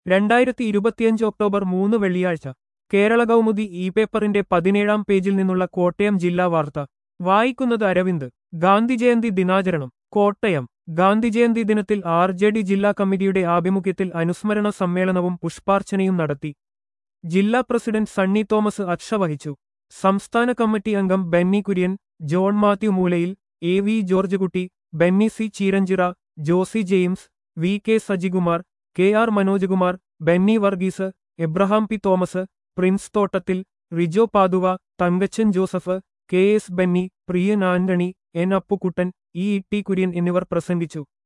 രണ്ടായിരത്തി ഇരുപത്തിയഞ്ച് ഒക്ടോബർ മൂന്ന് വെള്ളിയാഴ്ച കേരള കൗമുദി ഇ പേപ്പറിന്റെ പതിനേഴാം പേജിൽ നിന്നുള്ള കോട്ടയം ജില്ലാ വാർത്ത വായിക്കുന്നത് അരവിന്ദ് ഗാന്ധിജയന്തി ദിനാചരണം കോട്ടയം ഗാന്ധിജയന്തി ദിനത്തിൽ ആർ ജെ ഡി ജില്ലാ കമ്മിറ്റിയുടെ ആഭിമുഖ്യത്തിൽ അനുസ്മരണ സമ്മേളനവും പുഷ്പാർച്ചനയും നടത്തി ജില്ലാ പ്രസിഡന്റ് സണ്ണി തോമസ് അക്ഷ വഹിച്ചു സംസ്ഥാന കമ്മിറ്റി അംഗം ബെന്നി കുര്യൻ ജോൺ മാത്യു മൂലയിൽ A V George Kutty Benny C Cheeranchira Josy James V K Sajikumar K R Manojkumar Benny Varghese Abraham P Thomas Prince Thottathil Rijo Padua Thankachan Joseph K S Benny Priyan Antony N Appukuttan E T Kurian എന്നിവർ പ്രസംഗിച്ചു